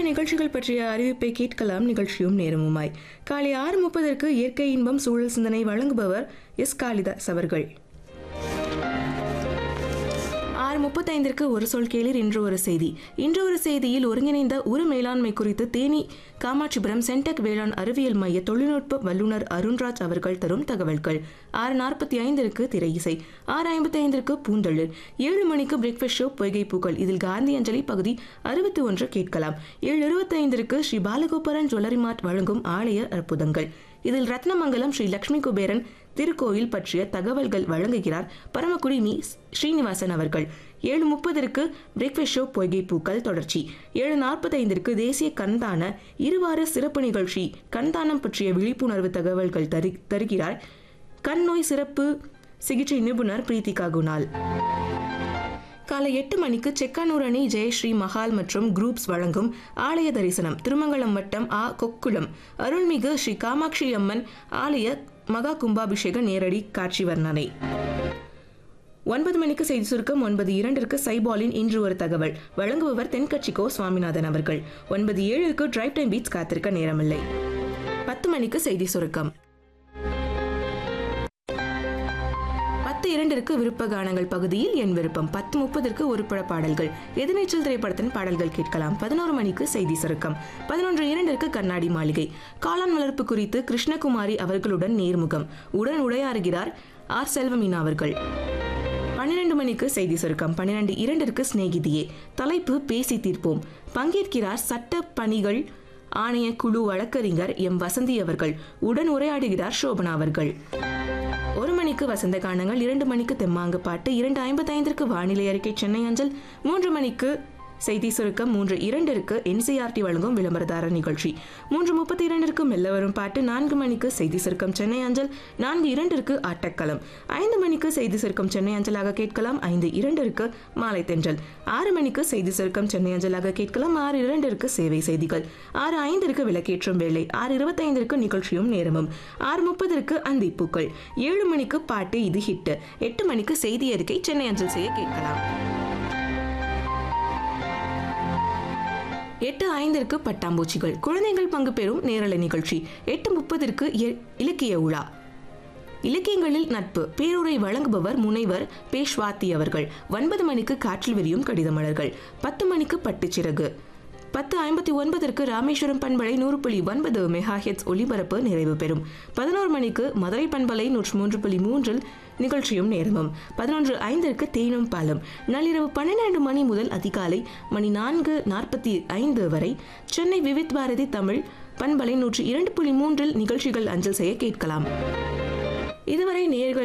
நிகழ்ச்சிகள் பற்றிய அறிவிப்பை கேட்கலாம் நிகழ்ச்சியும் நேரமுமாய் காலை ஆறு முப்பதற்கு இயற்கை இன்பம் சூழல் சிந்தனை வழங்குபவர் எஸ் காளிதாஸ் அவர்கள் ஆறு முப்பத்தைந்திற்கு ஒரு சொல் கேளிர் இன்று ஒரு செய்தி இன்று ஒரு செய்தியில் ஒருங்கிணைந்த உர மேலாண்மை குறித்து தேனி காமாட்சிபுரம் சென்டெக் வேளாண் அறிவியல் மைய தொழில்நுட்ப வல்லுநர் அருண்ராஜ் அவர்கள் தரும் தகவல்கள் ஆறு நாற்பத்தி ஐந்திற்கு திரை இசை ஆறு ஐம்பத்தி ஐந்திற்கு பூந்தளிர் ஏழு மணிக்கு பிரேக்ஃபாஸ்ட் ஷோ பொய்கை பூக்கள் இதில் காந்தி அஞ்சலி பகுதி அறுபத்தி ஒன்று கேட்கலாம் ஏழு இருபத்தி ஐந்திற்கு ஸ்ரீ பாலகோபுரன் ஜுவல்லரி மார்ட் வழங்கும் ஆலய அற்புதங்கள் இதில் ரத்னமங்கலம் ஸ்ரீ லட்சுமி குபேரன் திருக்கோயில் பற்றிய தகவல்கள் வழங்குகிறார் பரமக்குடி மீ ஸ்ரீனிவாசன் அவர்கள் ஏழு முப்பதற்கு பிரேக்ஃபாஸ்ட் ஷோ பொய்கை பூக்கள் தொடர்ச்சி ஏழு நாற்பத்தைந்திற்கு தேசிய கண்தான இருவார சிறப்பு நிகழ்ச்சி கண்தானம் பற்றிய விழிப்புணர்வு தகவல்கள் தரு தருகிறார் கண் நோய் சிறப்பு சிகிச்சை நிபுணர் பிரீத்திகா குணால் காலை எட்டு மணிக்கு செக்கானூர் அணி ஜெயஸ்ரீ மஹால் மற்றும் குரூப்ஸ் வழங்கும் ஆலய தரிசனம் திருமங்கலம் வட்டம் ஆ கொக்குளம் அருள்மிகு ஸ்ரீ காமாட்சி அம்மன் ஆலய மகா கும்பாபிஷேக நேரடி காட்சி வர்ணனை ஒன்பது மணிக்கு செய்தி சுருக்கம் ஒன்பது இரண்டிற்கு சைபாலின் இன்று ஒரு தகவல் வழங்குபவர் தென்கட்சிக்கோ சுவாமிநாதன் அவர்கள் ஒன்பது ஏழுக்கு டிரைவ் டைம் பீட்ஸ் காத்திருக்க நேரமில்லை பத்து மணிக்கு செய்தி சுருக்கம் பத்து இரண்டிற்கு விருப்ப கானங்கள் பகுதியில் என் விருப்பம் பத்து முப்பதற்கு ஒரு பட பாடல்கள் எதிர்நீச்சல் திரைப்படத்தின் பாடல்கள் கேட்கலாம் பதினோரு மணிக்கு செய்தி சுருக்கம் பதினொன்று இரண்டிற்கு கண்ணாடி மாளிகை காளான் வளர்ப்பு குறித்து கிருஷ்ணகுமாரி அவர்களுடன் நேர்முகம் உடன் உரையாறுகிறார் ஆர் செல்வமீனா அவர்கள் பன்னிரண்டு மணிக்கு செய்தி சுருக்கம் பன்னிரண்டு இரண்டிற்கு சிநேகிதியே தலைப்பு பேசி தீர்ப்போம் பங்கேற்கிறார் சட்ட பணிகள் ஆணைய குழு வழக்கறிஞர் எம் வசந்தி அவர்கள் உடன் உரையாடுகிறார் சோபனா அவர்கள் ஒரு மணிக்கு வசந்த கானங்கள் இரண்டு மணிக்கு தெம்மாங்கு பாட்டு இரண்டு ஐம்பத்தைந்திற்கு வானிலை அறிக்கை சென்னை அஞ்சல் மூன்று மணிக்கு செய்தி சுருக்கம் மூன்று இரண்டிற்கு என்சிஆர்டி வழங்கும் விளம்பரதார நிகழ்ச்சி மூன்று முப்பத்தி இரண்டிற்கு மெல்ல வரும் பாட்டு நான்கு மணிக்கு செய்தி சுருக்கம் சென்னை அஞ்சல் நான்கு இரண்டிற்கு ஆட்டக்களம் ஐந்து மணிக்கு செய்தி சுருக்கம் சென்னை அஞ்சலாக கேட்கலாம் ஐந்து இரண்டிற்கு மாலை தென்றல் ஆறு மணிக்கு செய்தி சுருக்கம் சென்னை அஞ்சலாக கேட்கலாம் ஆறு இரண்டிற்கு சேவை செய்திகள் ஆறு ஐந்திற்கு விளக்கேற்றும் வேலை ஆறு இருபத்தைந்திற்கு நிகழ்ச்சியும் நேரமும் ஆறு முப்பதற்கு அந்திப்பூக்கள் ஏழு மணிக்கு பாட்டு இது ஹிட் எட்டு மணிக்கு செய்தி அறிக்கை சென்னை அஞ்சல் செய்ய கேட்கலாம் எட்டு ஐந்திற்கு பட்டாம்பூச்சிகள் குழந்தைகள் பங்கு பெறும் நேரலை நிகழ்ச்சி எட்டு முப்பதற்கு இ- இலக்கிய உலா இலக்கியங்களில் நட்பு பேருரை வழங்குபவர் முனைவர் பேஷ்வாத்தி அவர்கள் ஒன்பது மணிக்கு காற்றில் விரியும் கடிதமலர்கள் பத்து மணிக்கு பட்டுச்சிறகு பத்து ஐம்பத்தி ஒன்பதற்கு ராமேஸ்வரம் பண்பலை நூறு புள்ளி ஒன்பது மெகா ஹெட்ஸ் ஒலிபரப்பு நிறைவு பெறும் பதினோரு மணிக்கு மதுரை பண்பலை நூற்று மூன்று புள்ளி மூன்றில் நிகழ்ச்சியும் நேரமும் பதினொன்று ஐந்திற்கு தேனும் பாலம் நள்ளிரவு பன்னிரண்டு மணி முதல் அதிகாலை மணி நான்கு நாற்பத்தி ஐந்து வரை சென்னை விவித் பாரதி தமிழ் பண்பலை நூற்று இரண்டு புள்ளி மூன்றில் நிகழ்ச்சிகள் அஞ்சல் செய்ய கேட்கலாம் இதுவரை நேர்கள்